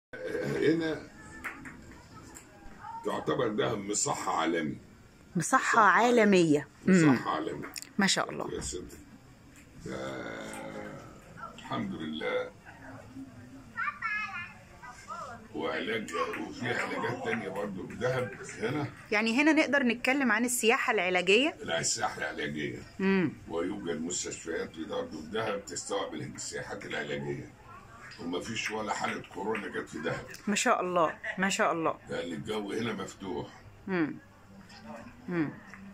هنا تعتبر دهب مصحة عالمي مصحة عالمية مم. مصحة عالمي ما شاء الله يا سيدي الحمد لله وعلاج وفي علاجات تانية برضه في دهب هنا يعني هنا نقدر نتكلم عن السياحة العلاجية السياحة العلاجية مم. ويوجد مستشفيات في برضه في دهب تستوعب السياحات العلاجية وما فيش ولا حالة كورونا جت في دهب ما شاء الله ما شاء الله لأن الجو هنا مفتوح مم. مم.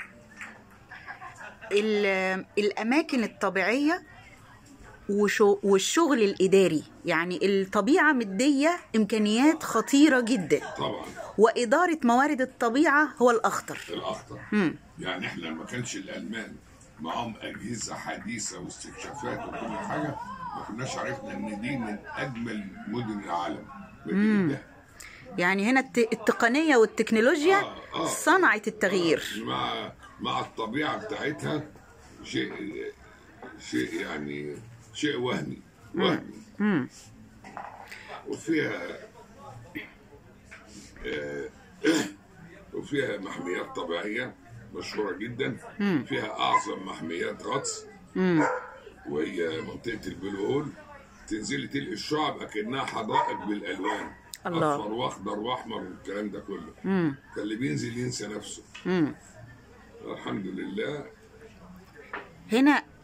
ال- الأماكن الطبيعية وشو والشغل الإداري يعني الطبيعة مدية إمكانيات خطيرة جدا طبعا وإدارة موارد الطبيعة هو الأخطر الأخطر مم. يعني احنا ما كانش الألمان معاهم أجهزة حديثة واستكشافات وكل حاجة ما كناش عرفنا إن دي من أجمل مدن العالم مدينة دهب يعني هنا الت- التقنية والتكنولوجيا آه، آه. صنعت التغيير مع مع الطبيعة بتاعتها شيء شيء يعني شيء وهمي وهمي مم. وفيها آه، وفيها محميات طبيعية مشهورة جدا فيها أعظم محميات غطس مم. وهي منطقة البلو هول تنزلي تلقي الشعب أكنها حدائق بالألوان الله. أصفر وأخضر وأحمر والكلام ده كله مم. فاللي بينزل ينسى نفسه مم. الحمد لله هنا